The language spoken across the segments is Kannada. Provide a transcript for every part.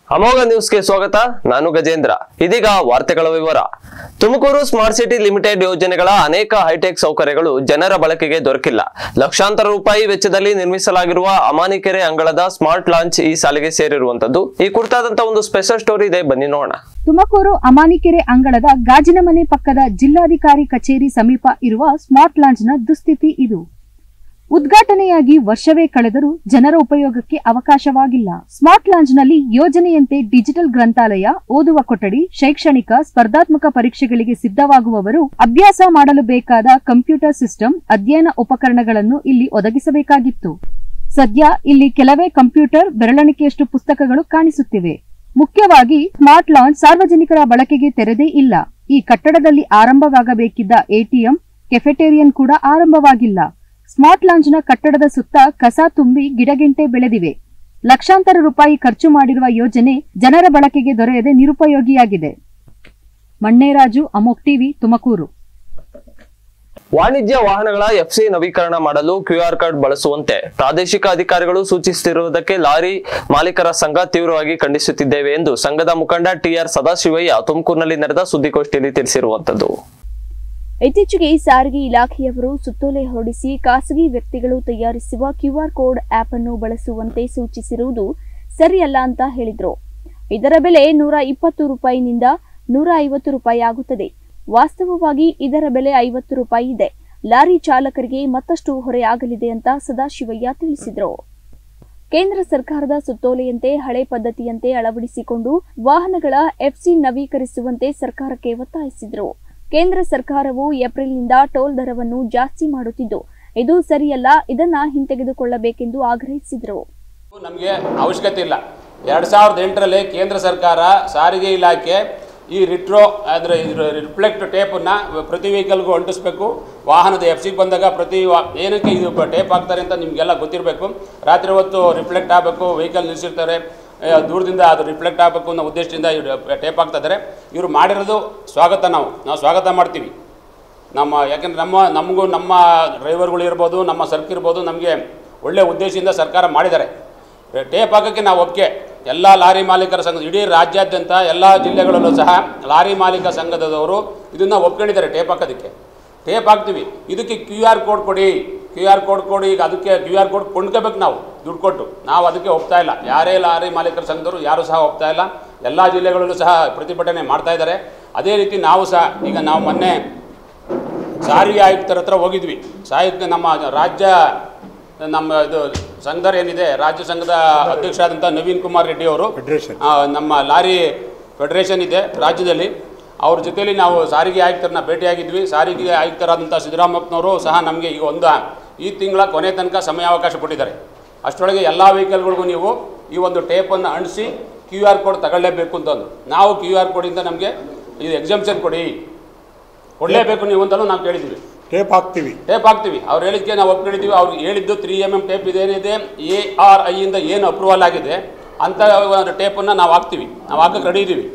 ಅಮೋಘ ನ್ಯೂಸ್ಗೆ ಸ್ವಾಗತ ನಾನು ಗಜೇಂದ್ರ ಇದೀಗ ವಾರ್ತೆಗಳ ವಿವರ ತುಮಕೂರು ಸ್ಮಾರ್ಟ್ ಸಿಟಿ ಲಿಮಿಟೆಡ್ ಯೋಜನೆಗಳ ಅನೇಕ ಹೈಟೆಕ್ ಸೌಕರ್ಯಗಳು ಜನರ ಬಳಕೆಗೆ ದೊರಕಿಲ್ಲ ಲಕ್ಷಾಂತರ ರೂಪಾಯಿ ವೆಚ್ಚದಲ್ಲಿ ನಿರ್ಮಿಸಲಾಗಿರುವ ಅಮಾನಿಕೆರೆ ಅಂಗಳದ ಸ್ಮಾರ್ಟ್ ಲಾಂಚ್ ಈ ಸಾಲಿಗೆ ಸೇರಿರುವಂತದ್ದು ಈ ಕುರಿತಾದಂತ ಒಂದು ಸ್ಪೆಷಲ್ ಸ್ಟೋರಿ ಇದೆ ಬನ್ನಿ ನೋಡೋಣ ತುಮಕೂರು ಅಮಾನಿಕೆರೆ ಅಂಗಳದ ಗಾಜಿನ ಮನೆ ಪಕ್ಕದ ಜಿಲ್ಲಾಧಿಕಾರಿ ಕಚೇರಿ ಸಮೀಪ ಇರುವ ಸ್ಮಾರ್ಟ್ ಲಾಂಜ್ನ ದುಸ್ಥಿತಿ ಇದು ಉದ್ಘಾಟನೆಯಾಗಿ ವರ್ಷವೇ ಕಳೆದರೂ ಜನರ ಉಪಯೋಗಕ್ಕೆ ಅವಕಾಶವಾಗಿಲ್ಲ ಸ್ಮಾರ್ಟ್ ಲಾಂಜ್ನಲ್ಲಿ ಯೋಜನೆಯಂತೆ ಡಿಜಿಟಲ್ ಗ್ರಂಥಾಲಯ ಓದುವ ಕೊಠಡಿ ಶೈಕ್ಷಣಿಕ ಸ್ಪರ್ಧಾತ್ಮಕ ಪರೀಕ್ಷೆಗಳಿಗೆ ಸಿದ್ಧವಾಗುವವರು ಅಭ್ಯಾಸ ಮಾಡಲು ಬೇಕಾದ ಕಂಪ್ಯೂಟರ್ ಸಿಸ್ಟಮ್ ಅಧ್ಯಯನ ಉಪಕರಣಗಳನ್ನು ಇಲ್ಲಿ ಒದಗಿಸಬೇಕಾಗಿತ್ತು ಸದ್ಯ ಇಲ್ಲಿ ಕೆಲವೇ ಕಂಪ್ಯೂಟರ್ ಬೆರಳೆಣಿಕೆಯಷ್ಟು ಪುಸ್ತಕಗಳು ಕಾಣಿಸುತ್ತಿವೆ ಮುಖ್ಯವಾಗಿ ಸ್ಮಾರ್ಟ್ ಲಾಂಚ್ ಸಾರ್ವಜನಿಕರ ಬಳಕೆಗೆ ತೆರೆದೇ ಇಲ್ಲ ಈ ಕಟ್ಟಡದಲ್ಲಿ ಆರಂಭವಾಗಬೇಕಿದ್ದ ಎಟಿಎಂ ಕೆಫೆಟೇರಿಯನ್ ಕೂಡ ಆರಂಭವಾಗಿಲ್ಲ ಸ್ಮಾರ್ಟ್ ಲಾಂಚ್ನ ಕಟ್ಟಡದ ಸುತ್ತ ಕಸ ತುಂಬಿ ಗಿಡಗೆಂಟೆ ಬೆಳೆದಿವೆ ಲಕ್ಷಾಂತರ ರೂಪಾಯಿ ಖರ್ಚು ಮಾಡಿರುವ ಯೋಜನೆ ಜನರ ಬಳಕೆಗೆ ದೊರೆಯದೆ ನಿರುಪಯೋಗಿಯಾಗಿದೆ ಮಣ್ಣೇರಾಜು ಅಮೋಕ್ ಟಿವಿ ತುಮಕೂರು ವಾಣಿಜ್ಯ ವಾಹನಗಳ ಎಫ್ಸಿ ನವೀಕರಣ ಮಾಡಲು ಕ್ಯೂಆರ್ ಕಾರ್ಡ್ ಬಳಸುವಂತೆ ಪ್ರಾದೇಶಿಕ ಅಧಿಕಾರಿಗಳು ಸೂಚಿಸುತ್ತಿರುವುದಕ್ಕೆ ಲಾರಿ ಮಾಲೀಕರ ಸಂಘ ತೀವ್ರವಾಗಿ ಖಂಡಿಸುತ್ತಿದ್ದೇವೆ ಎಂದು ಸಂಘದ ಮುಖಂಡ ಟಿಆರ್ ಸದಾಶಿವಯ್ಯ ತುಮಕೂರಿನಲ್ಲಿ ನಡೆದ ಸುದ್ದಿಗೋಷ್ಠಿಯಲ್ಲಿ ತಿಳಿಸಿರುವಂತದ್ದು ಇತ್ತೀಚೆಗೆ ಸಾರಿಗೆ ಇಲಾಖೆಯವರು ಸುತ್ತೋಲೆ ಹೊರಡಿಸಿ ಖಾಸಗಿ ವ್ಯಕ್ತಿಗಳು ತಯಾರಿಸುವ ಕ್ಯೂಆರ್ ಕೋಡ್ ಆಪ್ ಅನ್ನು ಬಳಸುವಂತೆ ಸೂಚಿಸಿರುವುದು ಸರಿಯಲ್ಲ ಅಂತ ಹೇಳಿದ್ರು ಇದರ ಬೆಲೆ ನೂರ ಇಪ್ಪತ್ತು ರೂಪಾಯಿನಿಂದ ನೂರ ಐವತ್ತು ರೂಪಾಯಿ ಆಗುತ್ತದೆ ವಾಸ್ತವವಾಗಿ ಇದರ ಬೆಲೆ ಐವತ್ತು ರೂಪಾಯಿ ಇದೆ ಲಾರಿ ಚಾಲಕರಿಗೆ ಮತ್ತಷ್ಟು ಹೊರೆಯಾಗಲಿದೆ ಅಂತ ಸದಾಶಿವಯ್ಯ ತಿಳಿಸಿದರು ಕೇಂದ್ರ ಸರ್ಕಾರದ ಸುತ್ತೋಲೆಯಂತೆ ಹಳೆ ಪದ್ಧತಿಯಂತೆ ಅಳವಡಿಸಿಕೊಂಡು ವಾಹನಗಳ ಎಫ್ಸಿ ನವೀಕರಿಸುವಂತೆ ಸರ್ಕಾರಕ್ಕೆ ಒತ್ತಾಯಿಸಿದರು ಕೇಂದ್ರ ಸರ್ಕಾರವು ಏಪ್ರಿಲ್ನಿಂದ ಟೋಲ್ ದರವನ್ನು ಜಾಸ್ತಿ ಮಾಡುತ್ತಿದ್ದು ಇದು ಸರಿಯಲ್ಲ ಇದನ್ನ ಹಿಂತೆಗೆದುಕೊಳ್ಳಬೇಕೆಂದು ಆಗ್ರಹಿಸಿದರು ನಮಗೆ ಅವಶ್ಯಕತೆ ಇಲ್ಲ ಎರಡು ಸಾವಿರದ ಎಂಟರಲ್ಲಿ ಕೇಂದ್ರ ಸರ್ಕಾರ ಸಾರಿಗೆ ಇಲಾಖೆ ಈ ರಿಟ್ರೋ ಅಂದರೆ ರಿಫ್ಲೆಕ್ಟ್ ಟೇಪನ್ನು ಪ್ರತಿ ವೆಹಿಕಲ್ಗೂ ಅಂಟಿಸ್ಬೇಕು ವಾಹನದ ಎಫ್ ಸಿಗೆ ಬಂದಾಗ ಪ್ರತಿ ವಾ- ಏನಕ್ಕೆ ಇದು ಟೇಪ್ ಹಾಕ್ತಾರೆ ಅಂತ ನಿಮಗೆಲ್ಲ ಗೊತ್ತಿರಬೇಕು ರಾತ್ರಿ ಹೊತ್ತು ರಿಫ್ಲೆಕ್ಟ್ ಆಗಬೇಕು ವೆಹಿಕಲ್ ನಿಲ್ಲಿಸಿರ್ತಾರೆ ಆ, ದೂರದಿಂದ ಅದು ರಿಫ್ಲೆಕ್ಟ್ ಆಗಬೇಕು ಅನ್ನೋ ಉದ್ದೇಶದಿಂದ ಇವರು ಟೇಪ್ ಹಾಕ್ತಾ ಇದ್ದಾರೆ ಇವರು ಮಾಡಿರೋದು ಸ್ವಾಗತ ನಾವು ನಾವು ಸ್ವಾಗತ ಮಾಡ್ತೀವಿ ನಮ್ಮ ಯಾಕೆಂದ್ರೆ ನಮ್ಮ ನಮಗೂ ನಮ್ಮ ಡ್ರೈವರ್ಗಳು ಇರ್ಬೋದು ನಮ್ಮ ಸರ್ಕ್ ಇರ್ಬೋದು ನಮಗೆ ಒಳ್ಳೆಯ ಉದ್ದೇಶದಿಂದ ಸರ್ಕಾರ ಮಾಡಿದ್ದಾರೆ ಟೇಪ್ ಹಾಕೋಕ್ಕೆ ನಾವು ಒಪ್ಪಿಗೆ ಎಲ್ಲ ಲಾರಿ ಮಾಲೀಕರ ಸಂಘ ಇಡೀ ರಾಜ್ಯಾದ್ಯಂತ ಎಲ್ಲ ಜಿಲ್ಲೆಗಳಲ್ಲೂ ಸಹ ಲಾರಿ ಮಾಲೀಕ ಸಂಘದವರು ಇದನ್ನು ಒಪ್ಕೊಂಡಿದ್ದಾರೆ ಟೇಪ್ ಹಾಕೋದಕ್ಕೆ ಟೇಪ್ ಹಾಕ್ತೀವಿ ಇದಕ್ಕೆ ಕ್ಯೂ ಆರ್ ಕೋಡ್ ಕೊಡಿ ಕ್ಯೂ ಆರ್ ಕೋಡ್ ಕೊಡಿ ಈಗ ಅದಕ್ಕೆ ಕ್ಯೂ ಆರ್ ಕೋಡ್ ಕೊಂಡ್ಕೋಬೇಕು ನಾವು ದುಡ್ಡು ಕೊಟ್ಟು ನಾವು ಅದಕ್ಕೆ ಒಪ್ತಾ ಇಲ್ಲ ಯಾರೇ ಲಾರಿ ಮಾಲೀಕರ ಸಂಘದವರು ಯಾರೂ ಸಹ ಒಪ್ತಾ ಇಲ್ಲ ಎಲ್ಲ ಜಿಲ್ಲೆಗಳಲ್ಲೂ ಸಹ ಪ್ರತಿಭಟನೆ ಮಾಡ್ತಾ ಇದ್ದಾರೆ ಅದೇ ರೀತಿ ನಾವು ಸಹ ಈಗ ನಾವು ಮೊನ್ನೆ ಸಾರಿಗೆ ಆಯುಕ್ತರ ಹತ್ರ ಹೋಗಿದ್ವಿ ಸಾಹಿತ್ಯ ನಮ್ಮ ರಾಜ್ಯ ನಮ್ಮ ಇದು ಸಂಘದವ್ರು ಏನಿದೆ ರಾಜ್ಯ ಸಂಘದ ಅಧ್ಯಕ್ಷರಾದಂಥ ನವೀನ್ ಕುಮಾರ್ ರೆಡ್ಡಿ ಅವರು ಆ, ನಮ್ಮ ಲಾರಿ ಫೆಡರೇಷನ್ ಇದೆ ರಾಜ್ಯದಲ್ಲಿ ಅವ್ರ ಜೊತೆಯಲ್ಲಿ ನಾವು ಸಾರಿಗೆ ಆಯುಕ್ತರನ್ನ ಭೇಟಿಯಾಗಿದ್ವಿ ಸಾರಿಗೆ ಆಯುಕ್ತರಾದಂಥ ಸಿದ್ದರಾಮಪ್ಪನವರು ಸಹ ನಮಗೆ ಈಗ ಒಂದು ಈ ತಿಂಗಳ ಕೊನೆ ತನಕ ಸಮಯಾವಕಾಶ ಕೊಟ್ಟಿದ್ದಾರೆ ಅಷ್ಟರೊಳಗೆ ಎಲ್ಲ ವೆಹಿಕಲ್ಗಳಿಗೂ ನೀವು ಈ ಒಂದು ಟೇಪನ್ನು ಅಂಟಿಸಿ ಕ್ಯೂ ಆರ್ ಕೋಡ್ ತಗೊಳ್ಳೇಬೇಕು ಅಂತಂದು ನಾವು ಕ್ಯೂ ಆರ್ ಕೋಡಿಂದ ನಮಗೆ ಇದು ಎಕ್ಸಾಮ್ಷನ್ ಕೊಡಿ ಕೊಡಲೇಬೇಕು ನೀವು ಅಂತಲೂ ನಾವು ಕೇಳಿದ್ದೀವಿ ಟೇಪ್ ಹಾಕ್ತೀವಿ ಟೇಪ್ ಹಾಕ್ತೀವಿ ಅವ್ರು ಹೇಳಿದ್ಕೆ ನಾವು ಒಪ್ಕೊಂಡಿದ್ದೀವಿ ಅವ್ರು ಹೇಳಿದ್ದು ತ್ರೀ ಎಮ್ ಎಮ್ ಟೇಪ್ ಇದೇನಿದೆ ಎ ಆರ್ ಐಯಿಂದ ಏನು ಅಪ್ರೂವಲ್ ಆಗಿದೆ ಅಂಥ ಒಂದು ಟೇಪನ್ನು ನಾವು ಹಾಕ್ತೀವಿ ನಾವು ಹಾಕಕ್ಕೆ ರೆಡಿ ಇದ್ದೀವಿ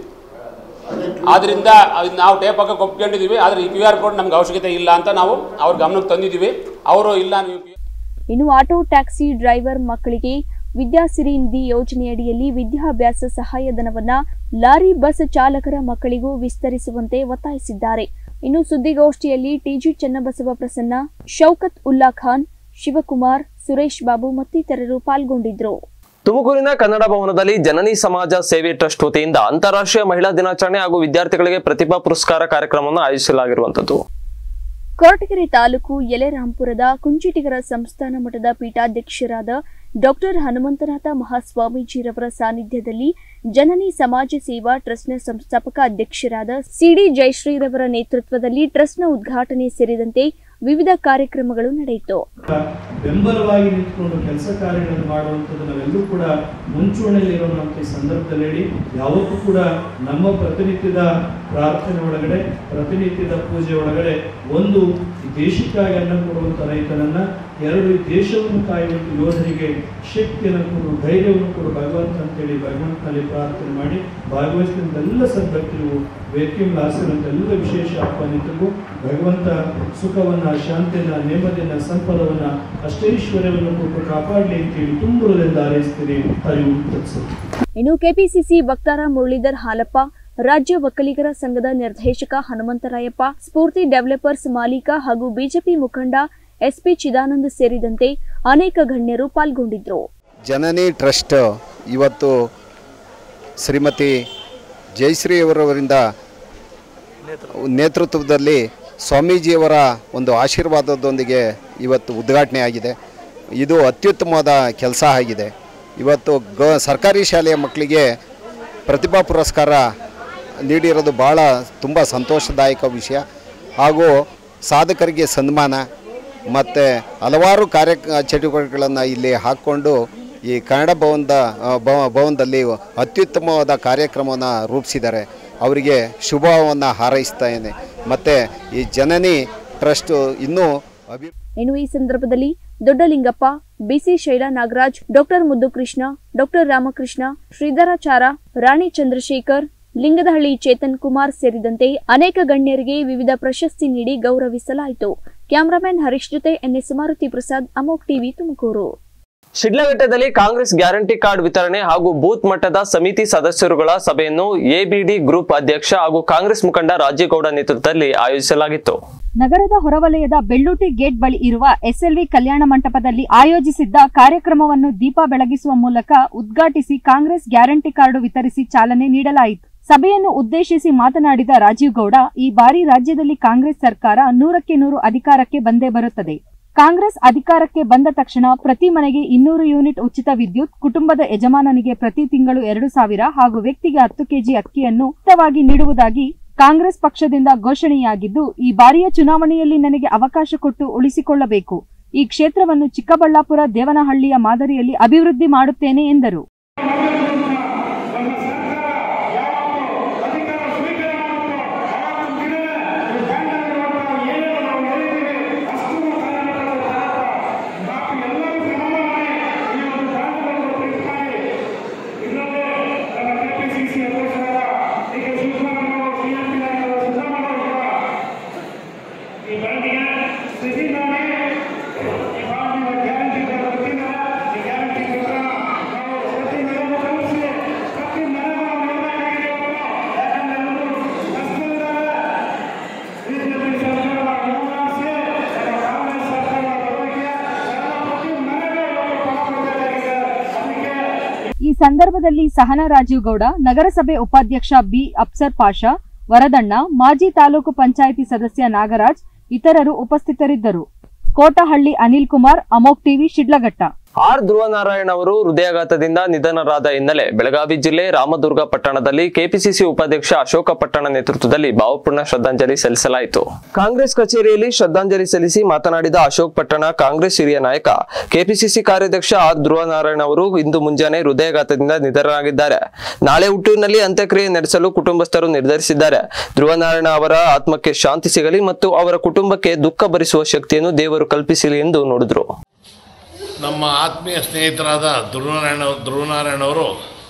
ಆದ್ದರಿಂದ ಅದು ನಾವು ಟೇಪ್ ಹಾಕಕ್ಕೆ ಒಪ್ಕೊಂಡಿದ್ದೀವಿ ಆದರೆ ಈ ಕ್ಯೂ ಆರ್ ಕೋಡ್ ನಮ್ಗೆ ಅವಶ್ಯಕತೆ ಇಲ್ಲ ಅಂತ ನಾವು ಅವ್ರ ಗಮನಕ್ಕೆ ತಂದಿದ್ದೀವಿ ಅವರು ಇಲ್ಲ ನೀವು ಇನ್ನು ಆಟೋ ಟ್ಯಾಕ್ಸಿ ಡ್ರೈವರ್ ಮಕ್ಕಳಿಗೆ ವಿದ್ಯಾಸಿರಿ ನಿಧಿ ಯೋಜನೆಯಡಿಯಲ್ಲಿ ವಿದ್ಯಾಭ್ಯಾಸ ಸಹಾಯಧನವನ್ನ ಲಾರಿ ಬಸ್ ಚಾಲಕರ ಮಕ್ಕಳಿಗೂ ವಿಸ್ತರಿಸುವಂತೆ ಒತ್ತಾಯಿಸಿದ್ದಾರೆ ಇನ್ನು ಸುದ್ದಿಗೋಷ್ಠಿಯಲ್ಲಿ ಟಿಜಿ ಚನ್ನಬಸವ ಪ್ರಸನ್ನ ಶೌಕತ್ ಉಲ್ಲಾ ಖಾನ್ ಶಿವಕುಮಾರ್ ಸುರೇಶ್ ಬಾಬು ಮತ್ತಿತರರು ಪಾಲ್ಗೊಂಡಿದ್ರು ತುಮಕೂರಿನ ಕನ್ನಡ ಭವನದಲ್ಲಿ ಜನನಿ ಸಮಾಜ ಸೇವೆ ಟ್ರಸ್ಟ್ ವತಿಯಿಂದ ಅಂತಾರಾಷ್ಟ್ರೀಯ ಮಹಿಳಾ ದಿನಾಚರಣೆ ಹಾಗೂ ವಿದ್ಯಾರ್ಥಿಗಳಿಗೆ ಪ್ರತಿಭಾ ಪುರಸ್ಕಾರ ಕಾರ್ಯಕ್ರಮವನ್ನು ಆಯೋಜಿಸಲಾಗಿರುವಂತದ್ದು ಕೊರಟಗೆರೆ ತಾಲೂಕು ಯಲೆರಾಂಪುರದ ಕುಂಚಿಟಿಗರ ಸಂಸ್ಥಾನ ಮಠದ ಪೀಠಾಧ್ಯಕ್ಷರಾದ ಡಾಕ್ಟರ್ ಹನುಮಂತನಾಥ ಮಹಾಸ್ವಾಮೀಜಿರವರ ಸಾನ್ನಿಧ್ಯದಲ್ಲಿ ಜನನಿ ಸಮಾಜ ಸೇವಾ ಟ್ರಸ್ಟ್ನ ಸಂಸ್ಥಾಪಕ ಅಧ್ಯಕ್ಷರಾದ ಸಿಡಿ ಜಯಶ್ರೀರವರ ನೇತೃತ್ವದಲ್ಲಿ ಟ್ರಸ್ಟ್ನ ಉದ್ಘಾಟನೆ ಸೇರಿದಂತೆ ವಿವಿಧ ಕಾರ್ಯಕ್ರಮಗಳು ನಡೆಯಿತು ಬೆಂಬಲವಾಗಿ ನಿಂತ್ಕೊಂಡು ಕೆಲಸ ಕಾರ್ಯಗಳನ್ನು ಮಾಡುವಂಥದ್ದು ನಾವೆಲ್ಲೂ ಕೂಡ ಮುಂಚೂಣಿಯಲ್ಲಿ ಇರುವಂಥ ಈ ಸಂದರ್ಭದಲ್ಲಿ ಯಾವತ್ತೂ ಕೂಡ ನಮ್ಮ ಪ್ರತಿನಿತ್ಯದ ಪ್ರಾರ್ಥನೆ ಒಳಗಡೆ ಪ್ರತಿನಿತ್ಯದ ಪೂಜೆ ಒಳಗಡೆ ಒಂದು ಈ ದೇಶಕ್ಕಾಗಿ ಅನ್ನ ಕೊಡುವಂಥ ರೈತನನ್ನ ಎರಡು ಈ ದೇಶವನ್ನು ಕಾಯುವಂಥ ಯೋಧರಿಗೆ ಶಕ್ತಿಯನ್ನು ಕೊಡು ಧೈರ್ಯವನ್ನು ಕೊಡು ಭಗವಂತ ಅಂತೇಳಿ ಭಗವಂತನಲ್ಲಿ ಪ್ರಾರ್ಥನೆ ಮಾಡಿ ಭಾಗವಹಿಸಿದಂಥ ಎಲ್ಲ ಸದ್ಭಕ್ತರಿಗೂ ವೇದಿಕೆ ಮೇಲೆ ಹಾಸಿರುವಂಥ ಎಲ್ಲ ವಿಶೇಷ ಆಹ್ವಾನಿತರಿಗೂ ಭಗವಂತ ಸುಖವನ್ನ ಶಾಂತಿಯನ್ನ ನೆಮ್ಮದಿಯನ್ನ ಸಂಪದವನ್ನ ಅಷ್ಟೈಶ್ವರ್ಯವನ್ನು ಕೊಟ್ಟು ಕಾಪಾಡಲಿ ಅಂತೇಳಿ ತುಂಬುವುದೆಂದು ಹಾರೈಸ್ತೀನಿ ಹರಿವು ತತ್ಸು ಇನ್ನು ಕೆಪಿಸಿಸಿ ವಕ್ತಾರ ಮುರಳೀಧರ್ ಹಾಲಪ್ಪ ರಾಜ್ಯ ಒಕ್ಕಲಿಗರ ಸಂಘದ ನಿರ್ದೇಶಕ ಹನುಮಂತರಾಯಪ್ಪ ಸ್ಫೂರ್ತಿ ಡೆವಲಪರ್ಸ್ ಮಾಲೀಕ ಹಾಗೂ ಬಿಜೆಪಿ ಮುಖಂಡ ಎಸ್ಪಿ ಚಿದಾನಂದ್ ಸೇರಿದಂತೆ ಅನೇಕ ಗಣ್ಯರು ಪಾಲ್ಗೊಂಡಿದ್ರು ಜನನಿ ಟ್ರಸ್ಟ್ ಇವತ್ತು ಶ್ರೀಮತಿ ಜಯಶ್ರೀಯವರವರಿಂದ ನೇತೃತ್ವದಲ್ಲಿ ಸ್ವಾಮೀಜಿಯವರ ಒಂದು ಆಶೀರ್ವಾದದೊಂದಿಗೆ ಇವತ್ತು ಉದ್ಘಾಟನೆ ಆಗಿದೆ ಇದು ಅತ್ಯುತ್ತಮವಾದ ಕೆಲಸ ಆಗಿದೆ ಇವತ್ತು ಗ ಸರ್ಕಾರಿ ಶಾಲೆಯ ಮಕ್ಕಳಿಗೆ ಪ್ರತಿಭಾ ಪುರಸ್ಕಾರ ನೀಡಿರೋದು ಭಾಳ ತುಂಬ ಸಂತೋಷದಾಯಕ ವಿಷಯ ಹಾಗೂ ಸಾಧಕರಿಗೆ ಸನ್ಮಾನ ಮತ್ತು ಹಲವಾರು ಕಾರ್ಯ ಚಟುವಟಿಕೆಗಳನ್ನು ಇಲ್ಲಿ ಹಾಕ್ಕೊಂಡು ಈ ಕನ್ನಡ ಭವನದ ಆ, ಭವ- ಭವನದಲ್ಲಿ ಅತ್ಯುತ್ತಮವಾದ ಕಾರ್ಯಕ್ರಮವನ್ನು ರೂಪಿಸಿದ್ದಾರೆ ಅವರಿಗೆ ಶುಭವನ್ನು ಹಾರೈಸ್ತಾನೆ ಮತ್ತು ಈ ಜನನಿ ಟ್ರಸ್ಟು ಇನ್ನೂ ಅಭಿ ಇನ್ನು ಈ ಸಂದರ್ಭದಲ್ಲಿ Doddalingappa BC Shaila Nagaraj doctor Muddukrishna doctor Ramakrishna Shridharachar Rani Chandrashekhar Lingadahalli Chetan Kumar ಸೇರಿದಂತೆ ಅನೇಕ ಗಣ್ಯರಿಗೆ ವಿವಿಧ ಪ್ರಶಸ್ತಿ ನೀಡಿ ಗೌರವಿಸಲಾಯಿತು ಕ್ಯಾಮರಾಮನ್ ಹರೀಶ್ ಜೊತೆ ಎನ್ಎಸ್ ಮಾರುತಿ ಪ್ರಸಾದ್ ಅಮೋಕ್ ಟಿವಿ ತುಮಕೂರು ಶಿಡ್ಲಘಟ್ಟದಲ್ಲಿ ಕಾಂಗ್ರೆಸ್ ಗ್ಯಾರಂಟಿ ಕಾರ್ಡ್ ವಿತರಣೆ ಹಾಗೂ ಬೂತ್ ಮಟ್ಟದ ಸಮಿತಿ ಸದಸ್ಯರುಗಳ ಸಭೆಯನ್ನು ಎಬಿಡಿ ಗ್ರೂಪ್ ಅಧ್ಯಕ್ಷ ಹಾಗೂ ಕಾಂಗ್ರೆಸ್ ಮುಖಂಡ ರಾಜೇಗೌಡ ನೇತೃತ್ವದಲ್ಲಿ ಆಯೋಜಿಸಲಾಗಿತ್ತು ನಗರದ ಹೊರವಲಯದ ಬೆಳ್ಳೂಟಿ ಗೇಟ್ ಬಳಿ ಇರುವ ಎಸ್ಎಲ್ವಿ ಕಲ್ಯಾಣ ಮಂಟಪದಲ್ಲಿ ಆಯೋಜಿಸಿದ್ದ ಕಾರ್ಯಕ್ರಮವನ್ನು ದೀಪ ಬೆಳಗಿಸುವ ಮೂಲಕ ಉದ್ಘಾಟಿಸಿ ಕಾಂಗ್ರೆಸ್ ಗ್ಯಾರಂಟಿ ಕಾರ್ಡು ವಿತರಿಸಿ ಚಾಲನೆ ನೀಡಲಾಯಿತು ಸಭೆಯನ್ನು ಉದ್ದೇಶಿಸಿ ಮಾತನಾಡಿದ ರಾಜೀವ್ ಗೌಡ ಈ ಬಾರಿ ರಾಜ್ಯದಲ್ಲಿ ಕಾಂಗ್ರೆಸ್ ಸರ್ಕಾರ ನೂರಕ್ಕೆ ನೂರು ಅಧಿಕಾರಕ್ಕೆ ಬಂದೇ ಬರುತ್ತದೆ ಕಾಂಗ್ರೆಸ್ ಅಧಿಕಾರಕ್ಕೆ ಬಂದ ತಕ್ಷಣ ಪ್ರತಿ ಮನೆಗೆ ಇನ್ನೂರು ಯೂನಿಟ್ ಉಚಿತ ವಿದ್ಯುತ್ ಕುಟುಂಬದ ಯಜಮಾನನಿಗೆ ಪ್ರತಿ ತಿಂಗಳು ಎರಡು ಸಾವಿರ ಹಾಗೂ ವ್ಯಕ್ತಿಗೆ ಹತ್ತು ಕೆಜಿ ಅಕ್ಕಿಯನ್ನು ಉಚಿತವಾಗಿ ನೀಡುವುದಾಗಿ ಕಾಂಗ್ರೆಸ್ ಪಕ್ಷದಿಂದ ಘೋಷಣೆಯಾಗಿದ್ದು ಈ ಬಾರಿಯ ಚುನಾವಣೆಯಲ್ಲಿ ನನಗೆ ಅವಕಾಶ ಕೊಟ್ಟು ಉಳಿಸಿಕೊಳ್ಳಬೇಕು ಈ ಕ್ಷೇತ್ರವನ್ನು ಚಿಕ್ಕಬಳ್ಳಾಪುರ ದೇವನಹಳ್ಳಿಯ ಮಾದರಿಯಲ್ಲಿ ಅಭಿವೃದ್ಧಿ ಮಾಡುತ್ತೇನೆ ಎಂದರು ಈ ಸಂದರ್ಭದಲ್ಲಿ ಸಹನಾ ರಾಜೀವ್ ಗೌಡ ನಗರಸಭೆ ಉಪಾಧ್ಯಕ್ಷ ಬಿ ಅಫ್ಸರ್ ಪಾಷಾ ವರದಣ್ಣ ಮಾಜಿ ತಾಲೂಕು ಪಂಚಾಯಿತಿ ಸದಸ್ಯ ನಾಗರಾಜ್ ಇತರರು ಉಪಸ್ಥಿತರಿದ್ದರು ಕೋಟಹಳ್ಳಿ ಅನಿಲ್ ಕುಮಾರ್ ಅಮೋಕ್ ಟಿವಿ ಶಿಡ್ಲಘಟ್ಟ ಆರ್ ಧ್ರುವನಾರಾಯಣ್ ಅವರು ಹೃದಯಾಘಾತದಿಂದ ನಿಧನರಾದ ಹಿನ್ನೆಲೆ ಬೆಳಗಾವಿ ಜಿಲ್ಲೆ ರಾಮದುರ್ಗ ಪಟ್ಟಣದಲ್ಲಿ ಕೆಪಿಸಿಸಿ ಉಪಾಧ್ಯಕ್ಷ ಅಶೋಕ ಪಟ್ಟಣ ನೇತೃತ್ವದಲ್ಲಿ ಭಾವಪೂರ್ಣ ಶ್ರದ್ಧಾಂಜಲಿ ಸಲ್ಲಿಸಲಾಯಿತು ಕಾಂಗ್ರೆಸ್ ಕಚೇರಿಯಲ್ಲಿ ಶ್ರದ್ಧಾಂಜಲಿ ಸಲ್ಲಿಸಿ ಮಾತನಾಡಿದ ಅಶೋಕ್ ಪಟ್ಟಣ ಕಾಂಗ್ರೆಸ್ ಹಿರಿಯ ನಾಯಕ ಕೆಪಿಸಿಸಿ ಕಾರ್ಯಾಧ್ಯಕ್ಷ ಆರ್ ಧ್ರುವನಾರಾಯಣ್ ಅವರು ಇಂದು ಮುಂಜಾನೆ ಹೃದಯಾಘಾತದಿಂದ ನಿಧನರಾಗಿದ್ದಾರೆ ನಾಳೆ ಹುಟ್ಟೂರಿನಲ್ಲಿ ಅಂತ್ಯಕ್ರಿಯೆ ನಡೆಸಲು ಕುಟುಂಬಸ್ಥರು ನಿರ್ಧರಿಸಿದ್ದಾರೆ ಧ್ರುವನಾರಾಯಣ ಅವರ ಆತ್ಮಕ್ಕೆ ಶಾಂತಿ ಸಿಗಲಿ ಮತ್ತು ಅವರ ಕುಟುಂಬಕ್ಕೆ ದುಃಖ ಭರಿಸುವ ಶಕ್ತಿಯನ್ನು ದೇವರು ಕಲ್ಪಿಸಲಿ ಎಂದು ನುಡಿದರು ನಮ್ಮ ಆತ್ಮೀಯ ಸ್ನೇಹಿತರಾದ ಧ್ರುವನಾರಾಯಣ ಧ್ರುವನಾರಾಯಣವರು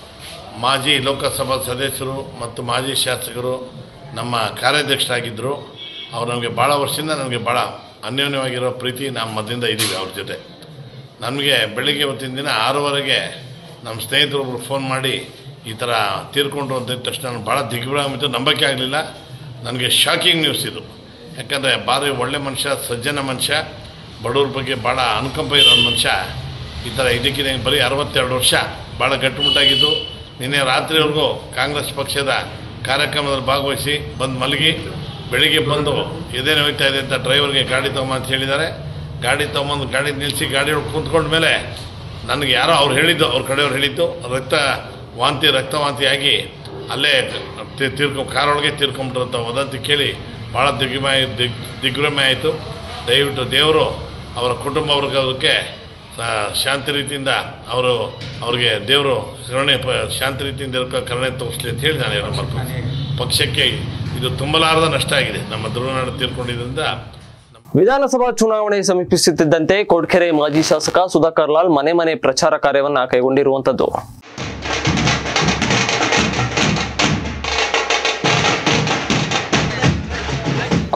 ಮಾಜಿ ಲೋಕಸಭಾ ಸದಸ್ಯರು ಮತ್ತು ಮಾಜಿ ಶಾಸಕರು ನಮ್ಮ ಕಾರ್ಯಾಧ್ಯಕ್ಷರಾಗಿದ್ದರು ಅವ್ರು ನಮಗೆ ಭಾಳ ವರ್ಷದಿಂದ ನನಗೆ ಭಾಳ ಅನ್ಯೋನ್ಯವಾಗಿರೋ ಪ್ರೀತಿ ನಮ್ಮ ಮಧ್ಯದಿಂದ ಇದ್ದೀವಿ ಅವ್ರ ಜೊತೆ ನಮಗೆ ಬೆಳಿಗ್ಗೆ ಇವತ್ತಿನ ದಿನ ಆರೂವರೆಗೆ ನಮ್ಮ ಸ್ನೇಹಿತರೊಬ್ಬರು ಫೋನ್ ಮಾಡಿ ಈ ಥರ ತೀರ್ಕೊಂಡ್ರು ಅಂತ ಇದ್ದ ತಕ್ಷಣ ನಾನು ಭಾಳ ದಿಗ್ಭ್ರಮಿತು ನಂಬಕ್ಕೆ ಆಗಲಿಲ್ಲ ನನಗೆ ಶಾಕಿಂಗ್ ನ್ಯೂಸ್ ಇದು ಯಾಕಂದರೆ ಭಾರಿ ಒಳ್ಳೆ ಮನುಷ್ಯ ಸಜ್ಜನ ಮನುಷ್ಯ ಬಡವ್ರ ಬಗ್ಗೆ ಭಾಳ ಅನುಕಂಪ ಇರೋ ಮನುಷ್ಯ ಈ ಥರ ಇದಕ್ಕಿದೆ ಬರೀ ಅರವತ್ತೆರಡು ವರ್ಷ ಭಾಳ ಗಟ್ಟುಮುಟ್ಟಾಗಿದ್ದು ನಿನ್ನೆ ರಾತ್ರಿವರೆಗೂ ಕಾಂಗ್ರೆಸ್ ಪಕ್ಷದ ಕಾರ್ಯಕ್ರಮದಲ್ಲಿ ಭಾಗವಹಿಸಿ ಬಂದು ಮಲಗಿ ಬೆಳಿಗ್ಗೆ ಬಂದು ಎದೆ ನೋಯ್ತಾ ಇದೆ ಅಂತ ಡ್ರೈವರ್ಗೆ ಗಾಡಿ ತೊಗೊಂಬ ಅಂತ ಹೇಳಿದ್ದಾರೆ ಗಾಡಿ ತೊಗೊಂಬಂದು ಗಾಡಿ ನಿಲ್ಲಿಸಿ ಗಾಡಿ ಒಳಗೆ ಕುಂತ್ಕೊಂಡ ಮೇಲೆ ನನಗೆ ಯಾರೋ ಅವ್ರು ಹೇಳಿದ್ದು ಅವ್ರ ಕಡೆಯವ್ರು ಹೇಳಿದ್ದು ರಕ್ತ ವಾಂತಿ ರಕ್ತ ವಾಂತಿಯಾಗಿ ಅಲ್ಲೇ ತಿ- ತೀರ್ಕೊ ಕಾರೊಳಗೆ ತೀರ್ಕೊಂಬಿಟ್ರು ಅಂತ ವದಂತಿ ಕೇಳಿ ಭಾಳ ದಿಗ್ಭ್ರಮೆ ದಿಗ್ ದಿಗ್ಭ್ರಮೆ ಆಯಿತು ದಯವಿಟ್ಟು ದೇವರು ಅವರ ಕುಟುಂಬ ವರ್ಗಕ್ಕೆ ಆ, ಶಾಂತಿ ರೀತಿಯಿಂದ ಅವರು ಅವ್ರಿಗೆ ದೇವರು ಕರುಣೆ ಪ ಶಾಂತಿ ರೀತಿಯಿಂದ ಇರ್ಕೊ ಕರುಣೆ ತೋರಿಸ್ಲಿ ಅಂತ ಹೇಳಿ ನಾನು ಹೇಳೋ ಮಾಡ್ತೀನಿ ಪಕ್ಷಕ್ಕೆ ಇದು ತುಂಬಲಾರದ ನಷ್ಟ ಆಗಿದೆ ನಮ್ಮ ಧ್ರುವನಾಡು ತೀರ್ಕೊಂಡಿದ್ದರಿಂದ ವಿಧಾನಸಭಾ ಚುನಾವಣೆ ಸಮೀಪಿಸುತ್ತಿದ್ದಂತೆ ಕೊಡ್ಕೆರೆ ಮಾಜಿ ಶಾಸಕ ಸುಧಾಕರ್ ಲಾಲ್ ಮನೆ ಮನೆ ಪ್ರಚಾರ ಕಾರ್ಯವನ್ನ ಕೈಗೊಂಡಿರುವಂತದ್ದು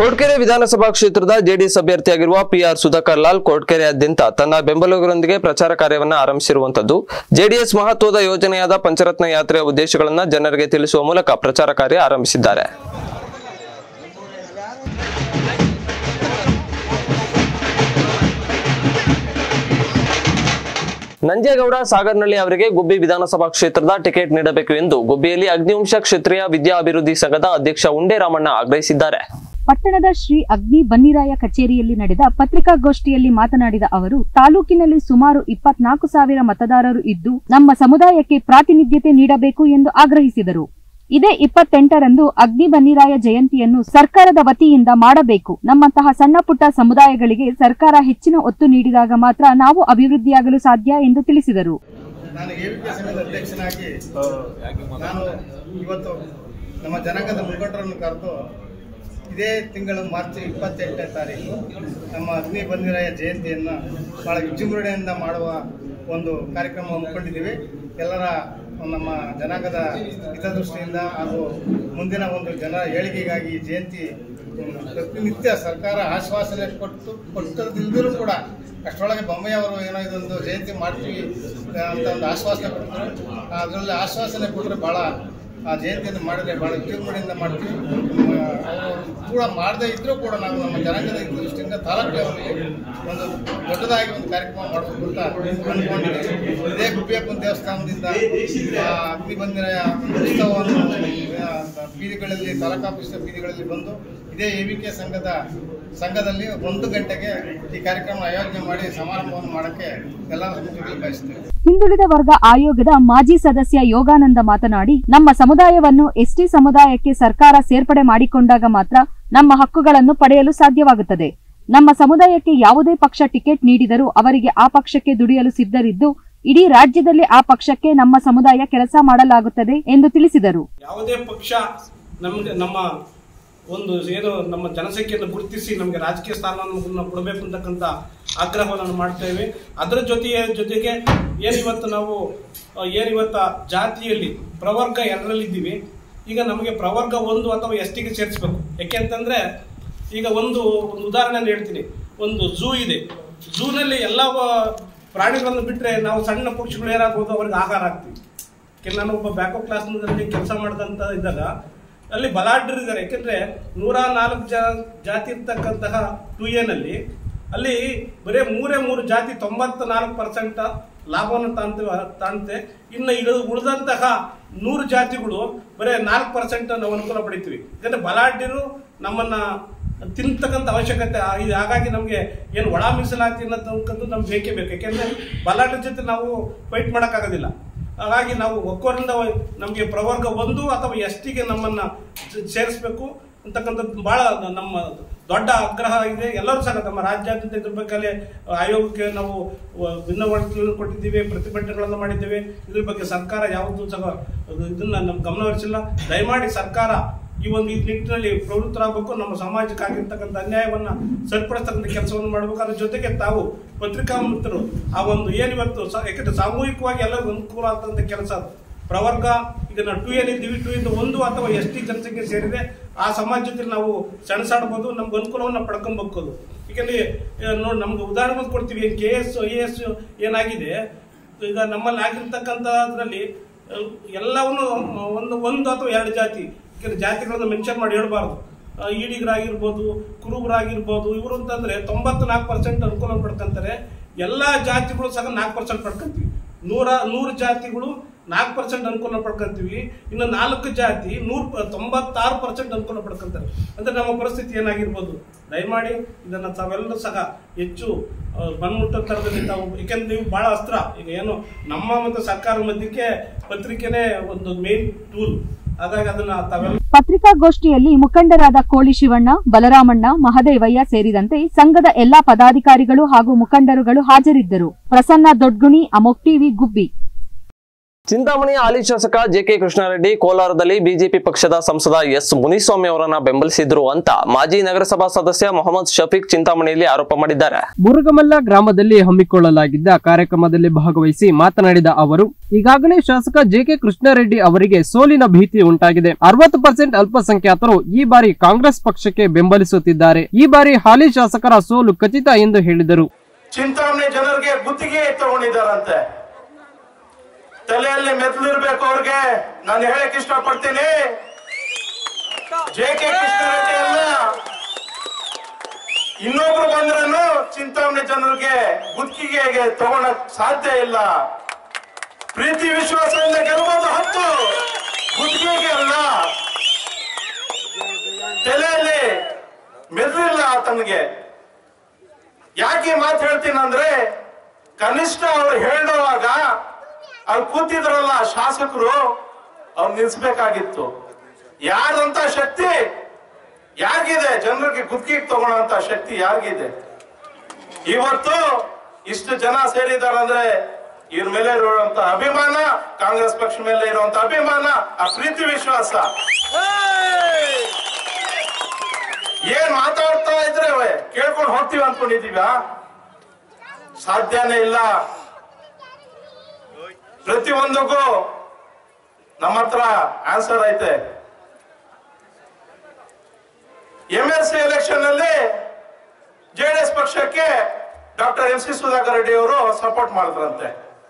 ಕೊಡ್ಕೆರೆ ವಿಧಾನಸಭಾ ಕ್ಷೇತ್ರದ ಜೆಡಿಎಸ್ ಅಭ್ಯರ್ಥಿಯಾಗಿರುವ ಪಿಆರ್ ಸುಧಾಕರ್ ಲಾಲ್ ಕೊಡ್ಕೆರೆಯಾದ್ಯಂತ ತನ್ನ ಬೆಂಬಲಿಗರೊಂದಿಗೆ ಪ್ರಚಾರ ಕಾರ್ಯವನ್ನು ಆರಂಭಿಸಿರುವಂತದ್ದು ಜೆಡಿಎಸ್ ಮಹತ್ವದ ಯೋಜನೆಯಾದ ಪಂಚರತ್ನ ಯಾತ್ರೆಯ ಉದ್ದೇಶಗಳನ್ನು ಜನರಿಗೆ ತಿಳಿಸುವ ಮೂಲಕ ಪ್ರಚಾರ ಕಾರ್ಯ ಆರಂಭಿಸಿದ್ದಾರೆ ನಂಜೇಗೌಡ ಸಾಗರ್ನಳ್ಳಿ ಅವರಿಗೆ ಗುಬ್ಬಿ ವಿಧಾನಸಭಾ ಕ್ಷೇತ್ರದ ಟಿಕೆಟ್ ನೀಡಬೇಕು ಎಂದು ಗುಬ್ಬಿಯಲ್ಲಿ ಅಗ್ನಿವಂಶ ಕ್ಷೇತ್ರೀಯ ವಿದ್ಯಾ ಅಭಿವೃದ್ಧಿ ಸಂಘದ ಅಧ್ಯಕ್ಷ ಉಂಡೆ ರಾಮಣ್ಣ ಆಗ್ರಹಿಸಿದ್ದಾರೆ ಪಟ್ಟಣದ ಶ್ರೀ ಅಗ್ನಿ ಬನ್ನಿರಾಯ ಕಚೇರಿಯಲ್ಲಿ ನಡೆದ ಪತ್ರಿಕಾಗೋಷ್ಠಿಯಲ್ಲಿ ಮಾತನಾಡಿದ ಅವರು ತಾಲೂಕಿನಲ್ಲಿ ಸುಮಾರು ಇಪ್ಪತ್ನಾಲ್ಕು ಸಾವಿರ ಮತದಾರರು ಇದ್ದು ನಮ್ಮ ಸಮುದಾಯಕ್ಕೆ ಪ್ರಾತಿನಿಧ್ಯತೆ ನೀಡಬೇಕು ಎಂದು ಆಗ್ರಹಿಸಿದರು ಇದೇ ಇಪ್ಪತ್ತೆಂಟರಂದು ಅಗ್ನಿ ಬನ್ನಿರಾಯ ಜಯಂತಿಯನ್ನು ಸರ್ಕಾರದ ವತಿಯಿಂದ ಮಾಡಬೇಕು ನಮ್ಮಂತಹ ಸಣ್ಣ ಪುಟ್ಟ ಸಮುದಾಯಗಳಿಗೆ ಸರ್ಕಾರ ಹೆಚ್ಚಿನ ಒತ್ತು ನೀಡಿದಾಗ ಮಾತ್ರ ನಾವು ಅಭಿವೃದ್ಧಿಯಾಗಲು ಸಾಧ್ಯ ಎಂದು ತಿಳಿಸಿದರು ನಾನು ಎ ವಿ ಪಿ ಸಂಘದ ಅಧ್ಯಕ್ಷನಾಗಿ ನಾನು ಇವತ್ತು ನಮ್ಮ ಜನಾಂಗದ ಮುಖಂಡರನ್ನು ಕರೆದು ಇದೇ ತಿಂಗಳು ಮಾರ್ಚ್ ಇಪ್ಪತ್ತೆಂಟನೇ ತಾರೀಕು ನಮ್ಮ ಅಗ್ನಿ ಬಂದಿರಾಯ ಜಯಂತಿಯನ್ನು ಭಾಳ ವಿಜೃಂಭಣೆಯಿಂದ ಮಾಡುವ ಒಂದು ಕಾರ್ಯಕ್ರಮ ಹಮ್ಮಿಕೊಂಡಿದ್ದೀವಿ ಎಲ್ಲರ ನಮ್ಮ ಜನಾಂಗದ ಹಿತದೃಷ್ಟಿಯಿಂದ ಹಾಗೂ ಮುಂದಿನ ಒಂದು ಜನ ಏಳಿಗೆಗಾಗಿ ಈ ಜಯಂತಿ ಹ್ಮ್, ಪ್ರತಿನಿತ್ಯ ಸರ್ಕಾರ ಆಶ್ವಾಸನೆ ಕೊಟ್ಟು ಕೊಟ್ಟದಿಲ್ಲದರೂ ಕೂಡ ಅಷ್ಟರೊಳಗೆ ಬೊಮ್ಮೆಯವರು ಅವರು ಏನೋ ಇದೊಂದು ಜಯಂತಿ ಮಾಡ್ತೀವಿ ಅಂತ ಒಂದು ಆಶ್ವಾಸನೆ ಕೊಟ್ಟರು ಅದರಲ್ಲಿ ಆಶ್ವಾಸನೆ ಕೊಟ್ಟರೆ ಭಾಳ ಆ ಜಯಂತಿಯನ್ನು ಮಾಡಿದ್ರೆ ಭಾಳ ವಿಜೃಂಭಣೆಯಿಂದ ಮಾಡ್ತೀವಿ ಆ, ಅವರು ಕೂಡ ಮಾಡದೇ ಇದ್ರೂ ಕೂಡ ನಾವು ನಮ್ಮ ಜನಾಂಗದ ದೃಷ್ಟಿಯಿಂದ ತಾಲೂಕು ಲೆವೆಲ್ಗೆ ಒಂದು ದೊಡ್ಡದಾಗಿ ಒಂದು ಕಾರ್ಯಕ್ರಮ ಮಾಡಬೇಕು ಅಂತ ಅಂದ್ಕೊಂಡಿದ್ದೀವಿ ಇದೇ ಗುಬ್ಬಿಯಪ್ಪನ ದೇವಸ್ಥಾನದಿಂದ ಆ, ಅಗ್ನಿ ಬಂದಿರ ಉತ್ಸವವನ್ನು ಆ, ಬೀದಿಗಳಲ್ಲಿ ತಾಲೂಕು ಆಫೀಸ್ ಬೀದಿಗಳಲ್ಲಿ ಬಂದು ಇದೇ ಎ ವಿ ಕೆ ಸಂಘದ ಸಂಘದಲ್ಲಿ ಒಂದು ಗಂಟೆಗೆ ಈ ಕಾರ್ಯಕ್ರಮ ಆಯೋಜನೆ ಮಾಡಿ ಸಮಾರಂಭವನ್ನು ಮಾಡೋಕ್ಕೆ ಎಲ್ಲರ ಸಮ್ಮುಖದಲ್ಲಿ ಬಯಸ್ತೇವೆ ಹಿಂದುಳಿದ ವರ್ಗ ಆಯೋಗದ ಮಾಜಿ ಸದಸ್ಯ ಯೋಗಾನಂದ ಮಾತನಾಡಿ ನಮ್ಮ ಸಮುದಾಯವನ್ನು ಎಸ್ಟಿ ಸಮುದಾಯಕ್ಕೆ ಸರ್ಕಾರ ಸೇರ್ಪಡೆ ಮಾಡಿಕೊಂಡಾಗ ಮಾತ್ರ ನಮ್ಮ ಹಕ್ಕುಗಳನ್ನು ಪಡೆಯಲು ಸಾಧ್ಯವಾಗುತ್ತದೆ ನಮ್ಮ ಸಮುದಾಯಕ್ಕೆ ಯಾವುದೇ ಪಕ್ಷ ಟಿಕೆಟ್ ನೀಡಿದರೂ ಅವರಿಗೆ ಆ ಪಕ್ಷಕ್ಕೆ ದುಡಿಯಲು ಸಿದ್ಧರಿದ್ದು ಇಡೀ ರಾಜ್ಯದಲ್ಲಿ ಆ ಪಕ್ಷಕ್ಕೆ ನಮ್ಮ ಸಮುದಾಯ ಕೆಲಸ ಮಾಡಲಾಗುತ್ತದೆ ಎಂದು ತಿಳಿಸಿದರು ಯಾವುದೇ ಪಕ್ಷ ನಮಗೆ ನಮ್ಮ ಒಂದು ಏನು ನಮ್ಮ ಜನಸಂಖ್ಯೆಯನ್ನು ಗುರುತಿಸಿ ನಮಗೆ ರಾಜಕೀಯ ಸ್ಥಾನವನ್ನು ಕೊಡಬೇಕು ಅಂತಕ್ಕಂಥ ಆಗ್ರಹವನ್ನು ಮಾಡ್ತೇವೆ ಅದರ ಜೊತೆಯ ಜೊತೆಗೆ ಏನಿವತ್ತು ನಾವು ಆ, ಏನಿವತ್ತ ಜಾತಿಯಲ್ಲಿ ಪ್ರವರ್ಗ ಎರಡರಲ್ಲಿದ್ದೀವಿ ಈಗ ನಮಗೆ ಪ್ರವರ್ಗ ಒಂದು ಅಥವಾ ಎಸ್ ಟಿಗೆ ಸೇರಿಸ್ಬೇಕು ಯಾಕೆಂತಂದ್ರೆ ಈಗ ಒಂದು ಒಂದು ಉದಾಹರಣೆ ಹೇಳ್ತೀನಿ ಒಂದು ಝೂ ಇದೆ ಝೂನಲ್ಲಿ ಎಲ್ಲ ವ- ಪ್ರಾಣಿಗಳನ್ನು ಬಿಟ್ಟರೆ ನಾವು ಸಣ್ಣ ಪಕ್ಷಿಗಳು ಏನಾಗ್ಬೋದು ಅವ್ರಿಗೆ ಆಹಾರ ಹಾಕ್ತೀವಿ ಯಾಕೆ ನಾನು ಒಬ್ಬ ಬ್ಯಾಕೋ ಕ್ಲಾಸ್ನಲ್ಲಿ ಕೆಲಸ ಮಾಡಿದಂತ ಇದ್ದಾಗ ಅಲ್ಲಿ ಬಲಾಢ್ಯರು ಇದ್ದಾರೆ ಯಾಕೆಂದ್ರೆ ನೂರ ನಾಲ್ಕು ಜಾ ಜಾತಿ ಇರ್ತಕ್ಕಂತಹ ಟು ಎನಲ್ಲಿ ಅಲ್ಲಿ ಬರೀ ಮೂರೇ ಮೂರು ಜಾತಿ ತೊಂಬತ್ತ ನಾಲ್ಕು ಪರ್ಸೆಂಟ್ ಲಾಭವನ್ನು ತಾಂತ ತಾಣ್ತೆ ಇನ್ನು ಇಳು ಉಳಿದಂತಹ ನೂರು ಜಾತಿಗಳು ಬರೀ ನಾಲ್ಕು ಪರ್ಸೆಂಟ್ ನಾವು ಅನುಕೂಲ ಪಡಿತೀವಿ ಯಾಕಂದ್ರೆ ಬಲಾಢ್ಯರು ನಮ್ಮನ್ನ ತಿಂತಕ್ಕಂಥ ಅವಶ್ಯಕತೆ ಆ- ಇದೆ ಹಾಗಾಗಿ ನಮಗೆ ಏನು ಒಳ ಮೀಸಲಾತಿ ಅನ್ನೋದಕ್ಕಂತೂ ನಮ್ಗೆ ಬೇಕೇ ಬೇಕು ಯಾಕೆಂದ್ರೆ ಬಲಾಢ್ಯರ ಜೊತೆ ನಾವು ಫೈಟ್ ಮಾಡೋಕ್ಕಾಗೋದಿಲ್ಲ ಹಾಗಾಗಿ ನಾವು ಒಕ್ಕೋರಿಂದ ನಮಗೆ ಪ್ರವರ್ಗ ಒಂದು ಅಥವಾ ಎಸ್ ಟಿಗೆ ನಮ್ಮನ್ನ ಸೇ- ಸೇರಿಸ್ಬೇಕು ಅಂತಕ್ಕಂಥದ್ದು ಬಹಳ ನಮ್ಮ ದೊಡ್ಡ ಆಗ್ರಹ ಇದೆ ಎಲ್ಲರೂ ಸಹ ನಮ್ಮ ರಾಜ್ಯಾದ್ಯಂತ ಇದ್ರ ಬಗ್ಗೆ ಆಯೋಗಕ್ಕೆ ನಾವು ವ- ಭಿನ್ನವಹಿಗಳನ್ನು ಕೊಟ್ಟಿದ್ದೀವಿ ಪ್ರತಿಭಟನೆಗಳನ್ನು ಮಾಡಿದ್ದೇವೆ ಇದ್ರ ಬಗ್ಗೆ ಸರ್ಕಾರ ಯಾವುದು ಸಹ ಇದನ್ನ ನಮ್ಮ ಗಮನ ಹರಿಸಿಲ್ಲ ದಯಮಾಡಿ ಸರ್ಕಾರ ಈ ಒಂದು ಈ ನಿಟ್ಟಿನಲ್ಲಿ ಪ್ರವೃತ್ತರಾಗಬೇಕು ನಮ್ಮ ಸಮಾಜಕ್ಕೆ ಆಗಿರ್ತಕ್ಕಂಥ ಅನ್ಯಾಯವನ್ನ ಸರಿಪಡಿಸ್ತಕ್ಕಂಥ ಕೆಲಸವನ್ನು ಮಾಡಬೇಕು ಅದ್ರ ಜೊತೆಗೆ ತಾವು ಪತ್ರಿಕಾ ಮಿತ್ರರು ಆ ಒಂದು ಏನಿವತ್ತು ಸ- ಯಾಕಂದ್ರೆ ಸಾಮೂಹಿಕವಾಗಿ ಎಲ್ಲರಿಗೂ ಅನುಕೂಲ ಆಗ್ತಕ್ಕಂಥ ಕೆಲಸ ಅದು. ಪ್ರವರ್ಗ ಈಗ ನಾವು ಟು ಎನ್ ಇದ್ದೀವಿ ಟು ಇಂದ ಒಂದು ಅಥವಾ ಎಸ್ ಟಿ ಜನಸಂಖ್ಯೆ ಸೇರಿದೆ ಆ ಸಮಾಜ ಜೊತೆ ನಾವು ಸೆಣಸಾಡ್ಬೋದು ನಮ್ಗೆ ಅನುಕೂಲವನ್ನು ಪಡ್ಕೊಬೇಕು ಯಾಕಂದ್ರೆ ಆ, ನೋಡಿ ನಮ್ಗೆ ಉದಾಹರಣೆ ಕೊಡ್ತೀವಿ ಕೆ ಎಸ್ ಐ ಎಸ್ ಏನಾಗಿದೆ ಈಗ ನಮ್ಮಲ್ಲಿ ಆಗಿರ್ತಕ್ಕಂಥದ್ರಲ್ಲಿ ಆ, ಎಲ್ಲವನ್ನು ಒಂದು ಒಂದು ಅಥವಾ ಎರಡು ಜಾತಿ ಯಾಕಂದ್ರೆ ಜಾತಿಗಳನ್ನು ಮೆನ್ಷನ್ ಮಾಡಿ ಹೇಳ್ಬಾರ್ದು ಆ, ಈಡಿಗರಾಗಿರ್ಬೋದು ಕುರುಬರಾಗಿರ್ಬೋದು ಇವರು ಅಂತಂದ್ರೆ ತೊಂಬತ್ತು ನಾಲ್ಕು ಪರ್ಸೆಂಟ್ ಅನುಕೂಲ ಪಡ್ಕೊಂತಾರೆ ಎಲ್ಲಾ ಜಾತಿಗಳು ಸಹ ನಾಲ್ಕು ಪರ್ಸೆಂಟ್ ಪಡ್ಕೊಂತೀವಿ ನೂರ ನೂರು ಜಾತಿಗಳು ನಾಲ್ಕು ಪರ್ಸೆಂಟ್ ಅನುಕೂಲ ಪಡ್ಕೊಂತೀವಿ ಇನ್ನು ನಾಲ್ಕು ಜಾತಿ ನೂರ ತೊಂಬತ್ತಾರು ಪರ್ಸೆಂಟ್ ಅನುಕೂಲ ಪಡ್ಕೊಂತಾರೆ ಅಂದ್ರೆ ನಮ್ಮ ಪರಿಸ್ಥಿತಿ ಏನಾಗಿರ್ಬೋದು ದಯಮಾಡಿ ಇದನ್ನ ತಾವೆಲ್ಲರೂ ಸಹ ಹೆಚ್ಚು ಆ, ಮನ್ಮುಟ್ಟ ತರದಲ್ಲಿ ತಾವು ಯಾಕೆಂದ್ರೆ ನೀವು ಬಹಳ ಅಸ್ತ್ರ ಈಗ ಏನು ನಮ್ಮ ಮತ್ತು ಸರ್ಕಾರ ಮಧ್ಯಕ್ಕೆ ಪತ್ರಿಕೆನೇ ಒಂದು ಮೇನ್ ಟೂಲ್ ಹಾಗಾಗಿ ಅದನ್ನ ತಾವೆಲ್ಲ ಪತ್ರಿಕಾಗೋಷ್ಠಿಯಲ್ಲಿ ಮುಖಂಡರಾದ ಕೋಳಿ ಶಿವಣ್ಣ ಬಲರಾಮಣ್ಣ ಮಹದೇವಯ್ಯ ಸೇರಿದಂತೆ ಸಂಘದ ಎಲ್ಲಾ ಪದಾಧಿಕಾರಿಗಳು ಹಾಗೂ ಮುಖಂಡರುಗಳು ಹಾಜರಿದ್ದರು ಪ್ರಸನ್ನ ದೊಡ್ಗುಣಿ ಅಮೋಕ್ ಟಿವಿ ಗುಬ್ಬಿ ಚಿಂತಾಮಣಿಯ ಹಾಲಿ ಶಾಸಕ ಜೆಕೆ ಕೃಷ್ಣಾರೆಡ್ಡಿ ಕೋಲಾರದಲ್ಲಿ ಬಿಜೆಪಿ ಪಕ್ಷದ ಸಂಸದ ಎಸ್ ಮುನಿಸ್ವಾಮಿ ಅವರನ್ನ ಬೆಂಬಲಿಸಿದ್ರು ಅಂತ ಮಾಜಿ ನಗರಸಭಾ ಸದಸ್ಯ ಮೊಹಮ್ಮದ್ ಶಫೀಕ್ ಚಿಂತಾಮಣಿಯಲ್ಲಿ ಆರೋಪ ಮಾಡಿದ್ದಾರೆ ಮುರುಗಮಲ್ಲ ಗ್ರಾಮದಲ್ಲಿ ಹಮ್ಮಿಕೊಳ್ಳಲಾಗಿದ್ದ ಕಾರ್ಯಕ್ರಮದಲ್ಲಿ ಭಾಗವಹಿಸಿ ಮಾತನಾಡಿದ ಅವರು ಈಗಾಗಲೇ ಶಾಸಕ ಜೆಕೆ ಕೃಷ್ಣಾರೆಡ್ಡಿ ಅವರಿಗೆ ಸೋಲಿನ ಭೀತಿ ಉಂಟಾಗಿದೆ ಅರವತ್ತು ಪರ್ಸೆಂಟ್ ಅಲ್ಪಸಂಖ್ಯಾತರು ಈ ಬಾರಿ ಕಾಂಗ್ರೆಸ್ ಪಕ್ಷಕ್ಕೆ ಬೆಂಬಲಿಸುತ್ತಿದ್ದಾರೆ ಈ ಬಾರಿ ಹಾಲಿ ಶಾಸಕರ ಸೋಲು ಖಚಿತ ಎಂದು ಹೇಳಿದರು ಚಿಂತಾಮಣಿ ಜನರಿಗೆ ಗುತ್ತಿಗೆ ತಗೊಂಡಿದ್ದಾರಂತೆ ತಲೆಯಲ್ಲಿ ಮೆದ್ಲಿರ್ಬೇಕು ಅವ್ರಿಗೆ ನಾನು ಹೇಳಕ್ ಇಷ್ಟಪಡ್ತೀನಿ ಜೆ ಕೆ ಕೃಷ್ಣರೆಡ್ಡಿ ಅಲ್ಲ ಇನ್ನೊಬ್ರು ಬಂದ್ರೂ ಚಿಂತಾಮಣಿ ಜನರಿಗೆ ಗುತ್ತಿಗೆಗೆ ತಗೊಳಕ್ ಸಾಧ್ಯ ಇಲ್ಲ ಪ್ರೀತಿ ವಿಶ್ವಾಸದಿಂದ ಗೆಲ್ಬೋದು ಹತ್ತು ಗುತ್ತಿಗೆಗೆ ಅಲ್ಲ ತಲೆಯಲ್ಲಿ ಮೆದ್ಲಿಲ್ಲ ಆತನಿಗೆ ಯಾಕೆ ಈ ಮಾತು ಹೇಳ್ತೀನಿ ಅಂದ್ರೆ ಕನಿಷ್ಠ ಅವ್ರು ಹೇಳುವಾಗ ಅಲ್ಲಿ ಕೂತಿದ್ರಲ್ಲ ಶಾಸಕರು ಅವ್ರು ನಿಲ್ಸ್ಬೇಕಾಗಿತ್ತು ಯಾರ್ದಂತ ಶಕ್ತಿ ಯಾರಿಗಿದೆ ಜನರಿಗೆ ಗುತ್ತಿಗೆ ತಗೊಳ್ಳೋಂತ ಶಕ್ತಿ ಯಾರಿಗಿದೆ ಇವತ್ತು ಇಷ್ಟು ಜನ ಸೇರಿದಾರಂದ್ರೆ ಇವ್ರ ಮೇಲೆ ಇರುವಂತ ಅಭಿಮಾನ ಕಾಂಗ್ರೆಸ್ ಪಕ್ಷ ಮೇಲೆ ಇರುವಂತ ಅಭಿಮಾನ ಆ ಪ್ರೀತಿ ವಿಶ್ವಾಸ ಏನ್ ಮಾತಾಡ್ತಾ ಇದ್ರೆ ಕೇಳ್ಕೊಂಡು ಹೋಗ್ತೀವಿ ಅನ್ಕೊಂಡಿದೀವ ಸಾಧ್ಯನೇ ಇಲ್ಲ ಪ್ರತಿಯೊಂದಕ್ಕೂ ನಮ್ಮ ಹತ್ರ ಆನ್ಸರ್ ಐತೆ ಎಂ ಎಸ್ ಸಿ ಎಲೆಕ್ಷನ್ ಅಲ್ಲಿ ಜೆಡಿಎಸ್ ಪಕ್ಷಕ್ಕೆ doctor M C Sudhakar Reddy ಅವರು ಸಪೋರ್ಟ್ ಮಾಡಿದ್ರಂತೆ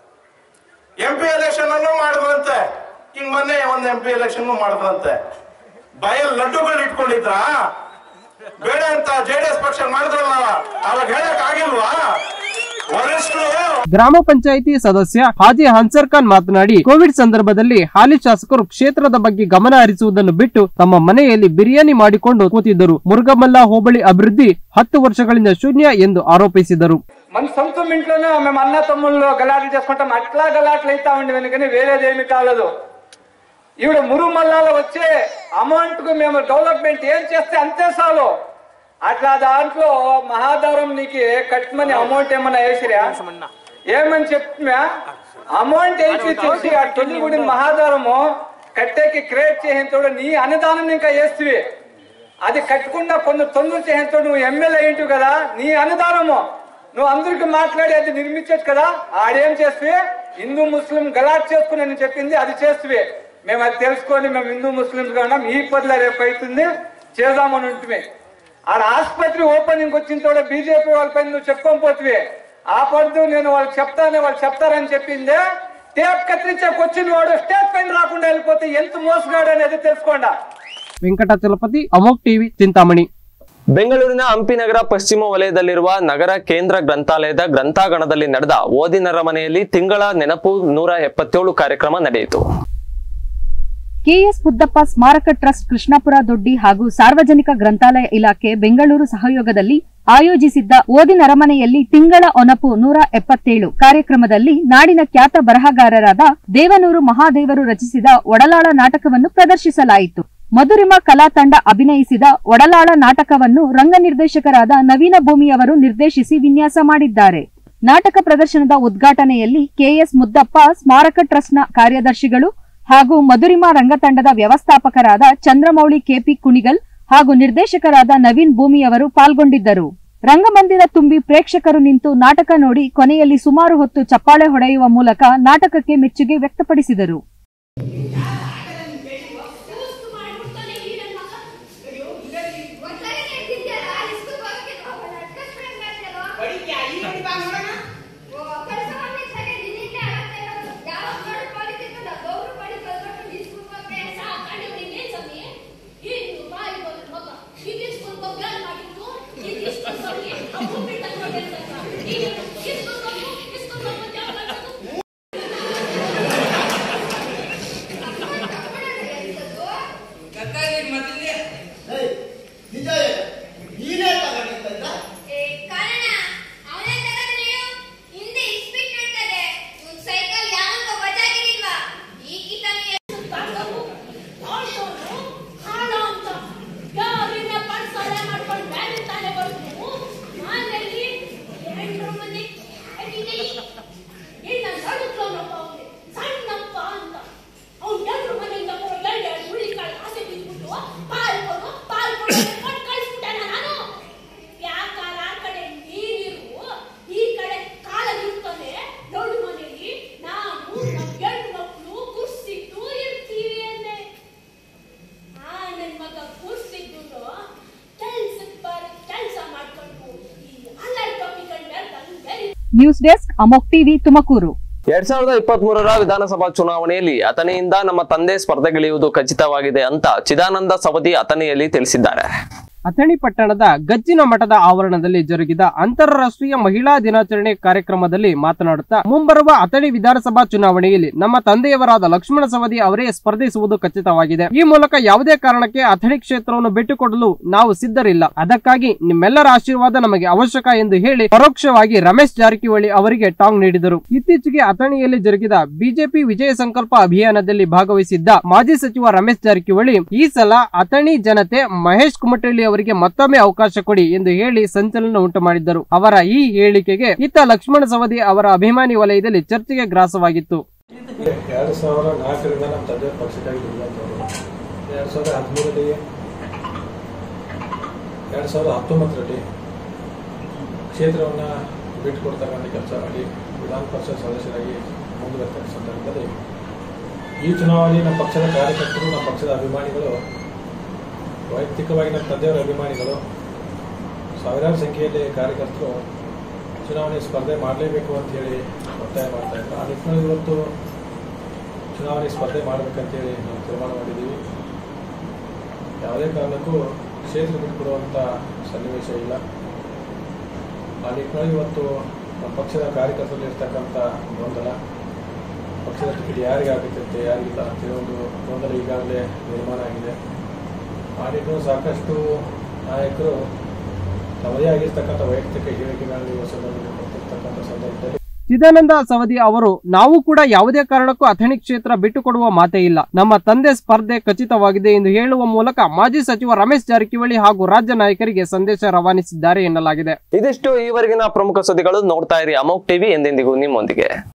ಎಂ ಪಿ ಎಲೆಕ್ಷನ್ ಅನ್ನು ಮಾಡಿದ್ರಂತೆ ಹಿಂಗ್ ಮೊನ್ನೆ ಒಂದು ಎಂ ಪಿ ಎಲೆಕ್ಷನ್ ಮಾಡಿದ್ರಂತೆ ಬಯಲ್ ಲಡ್ಡುಗಳು ಇಟ್ಕೊಂಡಿದ್ರಾ ಬೇಡ ಅಂತ ಜೆಡಿಎಸ್ ಪಕ್ಷ ಮಾಡಿದ್ರಲ್ಲ ಅವಾಗ ಹೇಳಕ್ ಆಗಿಲ್ವಾ ವರಿಷ್ಠರು ಗ್ರಾಮ ಪಂಚಾಯಿತಿ ಸದಸ್ಯ ಹಾಜಿ ಹನ್ಸರ್ ಖಾನ್ ಮಾತನಾಡಿ ಕೋವಿಡ್ ಸಂದರ್ಭದಲ್ಲಿ ಹಾಲಿ ಶಾಸಕರು ಕ್ಷೇತ್ರದ ಬಗ್ಗೆ ಗಮನ ಹರಿಸುವುದನ್ನು ಬಿಟ್ಟು ತಮ್ಮ ಮನೆಯಲ್ಲಿ ಬಿರಿಯಾನಿ ಮಾಡಿಕೊಂಡು ಕೂತಿದ್ದರು మురుగమల్ల ಹೋಬಳಿ అభివృద్ధి హత్తు వర్షಗಳಿಂದ శూన్య ಎಂದು ఆరోಪಿಸಿದರು మన సొంతం ఇంట్లోనే మేము అన్న తమ్ముళ్ళు గలాట్లు చేసుకుంటాం అట్లా గలాట్లు అవుతా ఉండేవి కానీ వేరేదేమి కాలేదు ఈవిడ మురుమల్లాలో వచ్చే అమౌంట్ కు మేము డెవలప్మెంట్ ఏం చేస్తే అంతే చాలు అట్లా దాంట్లో మహాదారం నీకు కట్టమని అమౌంట్ ఏమన్నా వేసిరా ఏమని చెప్తున్నా అమౌంట్ వేసి తెచ్చి ఆ తొలిగుడి మహాదారము కట్టేకి క్రియేట్ చేసేంతోడు నీ అన్నదానం ఇంకా వేస్తువి అది కట్టకుండా కొన్ని తొందర చేసేంతోడు నువ్వు ఎమ్మెల్యే ఏంటివి కదా నీ అన్నదానము నువ్వు అందరికి మాట్లాడి అది నిర్మించచ్చు కదా ఆడేం చేస్తువి హిందూ ముస్లిం గలాట్ చేసుకుని నేను చెప్పింది అది చేస్తువి మేము అది తెలుసుకొని మేము హిందూ ముస్లింస్ గా ఉన్నాం ఈ పదిలో రేపు అవుతుంది చేద్దామని ఉంటుంది ఆడ ఆసుపత్రి ఓపెనింగ్ వచ్చిన తోడ బీజేపీ వాళ్ళపైన నువ్వు చెప్పుకొని పోతువి ఆ పడుతూ నేను వాళ్ళకి చెప్తానే వాళ్ళు చెప్తారని చెప్పిందే టేప్ కత్తిరించాక వచ్చిన వాడు స్టేజ్ పైన రాకుండా వెళ్ళిపోతే ఎంత మోసగాడు అనేది తెలుసుకోండా ವೆಂಕಟಾಚಲಪತಿ ಅಮೋಕ್ ಟಿವಿ ಚಿಂತಾಮಣಿ ಬೆಂಗಳೂರಿನ ಹಂಪಿ ನಗರ ಪಶ್ಚಿಮ ವಲಯದಲ್ಲಿರುವ ನಗರ ಕೇಂದ್ರ ಗ್ರಂಥಾಲಯದ ಗ್ರಂಥಾಗಣದಲ್ಲಿ ನಡೆದ ಓದಿನರ ಮನೆಯಲ್ಲಿ ತಿಂಗಳ ನೆನಪು ನೂರ ಎಪ್ಪತ್ತೇಳು ಕಾರ್ಯಕ್ರಮ ನಡೆಯಿತು ಕೆಎಸ್ ಮುದ್ದಪ್ಪ ಸ್ಮಾರಕ ಟ್ರಸ್ಟ್ ಕೃಷ್ಣಾಪುರ ದೊಡ್ಡಿ ಹಾಗೂ ಸಾರ್ವಜನಿಕ ಗ್ರಂಥಾಲಯ ಇಲಾಖೆ ಬೆಂಗಳೂರು ಸಹಯೋಗದಲ್ಲಿ ಆಯೋಜಿಸಿದ್ದ ಓದಿನ ಅರಮನೆಯಲ್ಲಿ ತಿಂಗಳ ಒನಪು ನೂರ ಎಪ್ಪತ್ತೇಳು ಕಾರ್ಯಕ್ರಮದಲ್ಲಿ ನಾಡಿನ ಖ್ಯಾತ ಬರಹಗಾರರಾದ ದೇವನೂರು ಮಹಾದೇವರು ರಚಿಸಿದ ಒಡಲಾಳ ನಾಟಕವನ್ನು ಪ್ರದರ್ಶಿಸಲಾಯಿತು ಮಧುರಿಮ ಕಲಾ ತಂಡ ಅಭಿನಯಿಸಿದ ಒಡಲಾಳ ನಾಟಕವನ್ನು ರಂಗ ನಿರ್ದೇಶಕರಾದ ನವೀನ ಭೂಮಿಯವರು ನಿರ್ದೇಶಿಸಿ ವಿನ್ಯಾಸ ಮಾಡಿದ್ದಾರೆ ನಾಟಕ ಪ್ರದರ್ಶನದ ಉದ್ಘಾಟನೆಯಲ್ಲಿ ಕೆಎಸ್ ಮುದ್ದಪ್ಪ ಸ್ಮಾರಕ ಟ್ರಸ್ಟ್ನ ಕಾರ್ಯದರ್ಶಿಗಳು ಹಾಗೂ ಮಧುರಿಮಾ ರಂಗತಂಡದ ವ್ಯವಸ್ಥಾಪಕರಾದ ಚಂದ್ರಮೌಳಿ ಕೆಪಿ ಕುಣಿಗಲ್ ಹಾಗೂ ನಿರ್ದೇಶಕರಾದ ನವೀನ್ ಭೂಮಿಯವರು ಪಾಲ್ಗೊಂಡಿದ್ದರು ರಂಗಮಂದಿರ ತುಂಬಿ ಪ್ರೇಕ್ಷಕರು ನಿಂತು ನಾಟಕ ನೋಡಿ ಕೊನೆಯಲ್ಲಿ ಸುಮಾರು ಹೊತ್ತು ಚಪ್ಪಾಳೆ ಹೊಡೆಯುವ ಮೂಲಕ ನಾಟಕಕ್ಕೆ ಮೆಚ್ಚುಗೆ ವ್ಯಕ್ತಪಡಿಸಿದರು ಮಾಡ್ಕೊಂಡು ಕೊಟ್ಟು ಕಳಿಸ್ಬಿಟ್ಟಣ ನಾನು ಯಾಕಾರ ಆ ಕಡೆ ನೀರಿರು ಈ ಕಡೆ ಕಾಲಗಿರ್ತದೆ ದೊಡ್ಡ ಮನೆಯಲ್ಲಿ ನಾವು ನಮ್ಮ ಗಂಡು ಮಕ್ಕಳು ಕುರ್ಸಿದ್ದು ಇರ್ತೀವಿ ಅಂದೆ ಆ ನನ್ ಮಗ ಕುರ್ಸಿದ್ದು ಕೆಲ್ಸಕ್ಕೆ ಬರ್ ಕೆಲಸ ಮಾಡ್ಕೊಂಡು ಈ ಅಲ್ಲಡ್ ಕಮ್ಮಿ ಕಂಡ್ರೆ ತಂದೆ news desk Amogh TV Tumakuru ಎರಡ್ ಸಾವಿರದ ಇಪ್ಪತ್ತ್ ಮೂರರ ವಿಧಾನಸಭಾ ಚುನಾವಣೆಯಲ್ಲಿ ಅಥಣಿಯಿಂದ ನಮ್ಮ ತಂದೆ ಸ್ಪರ್ಧೆಗಿಳಿಯುವುದು ಖಚಿತವಾಗಿದೆ ಅಂತ ಚಿದಾನಂದ ಸವದಿ ಅಥಣಿಯಲ್ಲಿ ತಿಳಿಸಿದ್ದಾರೆ ಅಥಣಿ ಪಟ್ಟಣದ ಗಜ್ಜಿನ ಮಠದ ಆವರಣದಲ್ಲಿ ಜರುಗಿದ ಅಂತಾರಾಷ್ಟ್ರೀಯ ಮಹಿಳಾ ದಿನಾಚರಣೆ ಕಾರ್ಯಕ್ರಮದಲ್ಲಿ ಮಾತನಾಡುತ್ತಾ ಮುಂಬರುವ ಅಥಣಿ ವಿಧಾನಸಭಾ ಚುನಾವಣೆಯಲ್ಲಿ ನಮ್ಮ ತಂದೆಯವರಾದ ಲಕ್ಷ್ಮಣ ಸವದಿ ಅವರೇ ಸ್ಪರ್ಧಿಸುವುದು ಖಚಿತವಾಗಿದೆ ಈ ಮೂಲಕ ಯಾವುದೇ ಕಾರಣಕ್ಕೆ ಅಥಣಿ ಕ್ಷೇತ್ರವನ್ನು ಬಿಟ್ಟುಕೊಡಲು ನಾವು ಸಿದ್ಧರಿಲ್ಲ ಅದಕ್ಕಾಗಿ ನಿಮ್ಮೆಲ್ಲರ ಆಶೀರ್ವಾದ ನಮಗೆ ಅವಶ್ಯಕ ಎಂದು ಹೇಳಿ ಪರೋಕ್ಷವಾಗಿ ರಮೇಶ್ ಜಾರಕಿಹೊಳಿ ಅವರಿಗೆ ಟಾಂಗ್ ನೀಡಿದರು ಇತ್ತೀಚೆಗೆ ಅಥಣಿಯಲ್ಲಿ ಜರುಗಿದ ಬಿಜೆಪಿ ವಿಜಯ ಸಂಕಲ್ಪ ಅಭಿಯಾನದಲ್ಲಿ ಭಾಗವಹಿಸಿದ್ದ ಮಾಜಿ ಸಚಿವ ರಮೇಶ್ ಜಾರಕಿಹೊಳಿ ಈ ಸಲ ಅಥಣಿ ಜನತೆ ಮಹೇಶ್ ಕುಮಟಳ್ಳಿ ಅವರಿಗೆ ಮತ್ತೊಮ್ಮೆ ಅವಕಾಶ ಕೊಡಿ ಎಂದು ಹೇಳಿ ಸಂಚಲನ ಉಂಟು ಮಾಡಿದ್ದರು ಅವರ ಈ ಹೇಳಿಕೆಗೆ ಇತ್ತ ಲಕ್ಷ್ಮಣ ಸವದಿ ಅವರ ಅಭಿಮಾನಿ ವಲಯದಲ್ಲಿ ಚರ್ಚೆಗೆ ಗ್ರಾಸವಾಗಿತ್ತು ಎರಡು ಸಾವಿರ ನಾಲ್ಕರಿಂದ ನಮ್ಮ ತಂದೆ ಪಕ್ಷಕ್ಕಾಗಿ ದುಡಿದಂಥವ್ರು ಎರಡು ಸಾವಿರದ ಹದಿಮೂರರಲ್ಲಿ ಎರಡು ಸಾವಿರದ ಹತ್ತೊಂಬತ್ತರಲ್ಲಿ ಕ್ಷೇತ್ರವನ್ನು ಬಿಟ್ಟುಕೊಡ್ತಕ್ಕಂಥ ಕೆಲಸ ಮಾಡಿ ವಿಧಾನ ಪರಿಷತ್ ಸದಸ್ಯರಾಗಿ ಮುಂದುವರೆದ ಸಂದರ್ಭದಲ್ಲಿ ಈ ಚುನಾವಣೆ ನಮ್ಮ ಪಕ್ಷದ ಕಾರ್ಯಕರ್ತರು ನಮ್ಮ ಪಕ್ಷದ ಅಭಿಮಾನಿಗಳು ವೈಯಕ್ತಿಕವಾಗಿ ನಮ್ಮ ತಂದೆಯವರ ಅಭಿಮಾನಿಗಳು ಸಾವಿರಾರು ಸಂಖ್ಯೆಯಲ್ಲಿ ಕಾರ್ಯಕರ್ತರು ಚುನಾವಣೆ ಸ್ಪರ್ಧೆ ಮಾಡಲೇಬೇಕು ಅಂತ ಹೇಳಿ ಒತ್ತಾಯ ಮಾಡ್ತಾ ಇದ್ದಾರೆ ಆ ನಿಟ್ಟಿನಲ್ಲಿ ಇವತ್ತು ಚುನಾವಣೆ ಸ್ಪರ್ಧೆ ಮಾಡಬೇಕಂತೇಳಿ ನಾವು ತೀರ್ಮಾನ ಮಾಡಿದ್ದೀವಿ ಯಾವುದೇ ಕಾರಣಕ್ಕೂ ಕ್ಷೇತ್ರ ಬಿಟ್ಟುಕೊಡುವಂಥ ಸನ್ನಿವೇಶ ಇಲ್ಲ ಆ ನಿಟ್ಟಿನಲ್ಲಿ ಇವತ್ತು ನಮ್ಮ ಪಕ್ಷದ ಕಾರ್ಯಕರ್ತರಲ್ಲಿ ಇರ್ತಕ್ಕಂಥ ಗೊಂದಲ ಪಕ್ಷದ ಟಿಕೆಟ್ ಯಾರಿಗೆ ಆಗುತ್ತಂತೆ ಯಾರಿಗಿಲ್ಲ ಅಂತೇಳಿ ಒಂದು ಗೊಂದಲ ಈಗಾಗಲೇ ನಿರ್ಮಾಣ ಆಗಿದೆ ಆ ನಿಟ್ಟಿನಲ್ಲಿ ಸಾಕಷ್ಟು ನಾಯಕರು ತಮ್ಮದೇ ಆಗಿರ್ತಕ್ಕಂಥ ವೈಯಕ್ತಿಕ ಹೇಳಿಕೆಗಳನ್ನು ಈ ಸಂದರ್ಭದಲ್ಲಿ ಕೊಟ್ಟಿರ್ತಕ್ಕಂಥ ಸಂದರ್ಭದಲ್ಲಿ ಚಿದಾನಂದ ಸವದಿ ಅವರು ನಾವು ಕೂಡ ಯಾವುದೇ ಕಾರಣಕ್ಕೂ ಅಥಣಿ ಕ್ಷೇತ್ರ ಬಿಟ್ಟುಕೊಡುವ ಮಾತೇ ಇಲ್ಲ ನಮ್ಮ ತಂದೆ ಸ್ಪರ್ಧೆ ಖಚಿತವಾಗಿದೆ ಎಂದು ಹೇಳುವ ಮೂಲಕ ಮಾಜಿ ಸಚಿವ ರಮೇಶ್ ಜಾರಕಿಹೊಳಿ ಹಾಗೂ ರಾಜ್ಯ ನಾಯಕರಿಗೆ ಸಂದೇಶ ರವಾನಿಸಿದ್ದಾರೆ ಎನ್ನಲಾಗಿದೆ ಇದಿಷ್ಟು ಈವರೆಗಿನ ಪ್ರಮುಖ ಸುದ್ದಿಗಳು ನೋಡ್ತಾ ಇರಿ ಅಮೋಕ್ ಟಿವಿ ಎಂದೆಂದಿಗೂ ನಿಮ್ಮೊಂದಿಗೆ